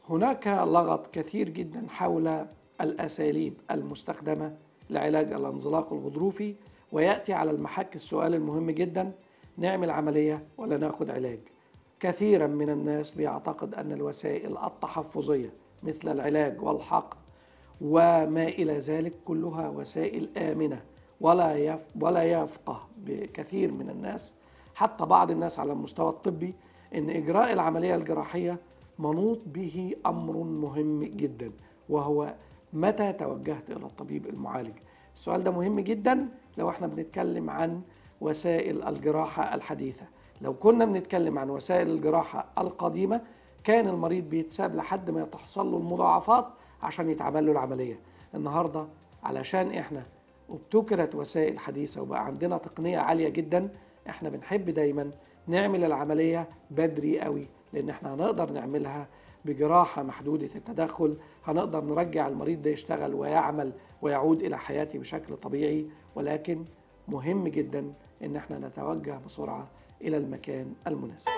هناك لغط كثير جدا حول الأساليب المستخدمة لعلاج الانزلاق الغضروفي ويأتي على المحك السؤال المهم جدا نعمل عملية ولا ناخد علاج كثيرا من الناس بيعتقد أن الوسائل التحفظية مثل العلاج والحقن وما إلى ذلك كلها وسائل آمنة ولا يف ولا يفقه بكثير من الناس حتى بعض الناس على المستوى الطبي ان اجراء العمليه الجراحيه منوط به امر مهم جدا وهو متى توجهت الى الطبيب المعالج السؤال ده مهم جدا لو احنا بنتكلم عن وسائل الجراحه الحديثه لو كنا بنتكلم عن وسائل الجراحه القديمه كان المريض بيتساب لحد ما تحصل له المضاعفات عشان يتعمل له العمليه النهارده علشان احنا وابتكرت وسائل حديثه وبقى عندنا تقنيه عاليه جدا احنا بنحب دايما نعمل العمليه بدري قوي لان احنا هنقدر نعملها بجراحه محدوده التدخل هنقدر نرجع المريض ده يشتغل ويعمل ويعود الى حياته بشكل طبيعي ولكن مهم جدا ان احنا نتوجه بسرعه الى المكان المناسب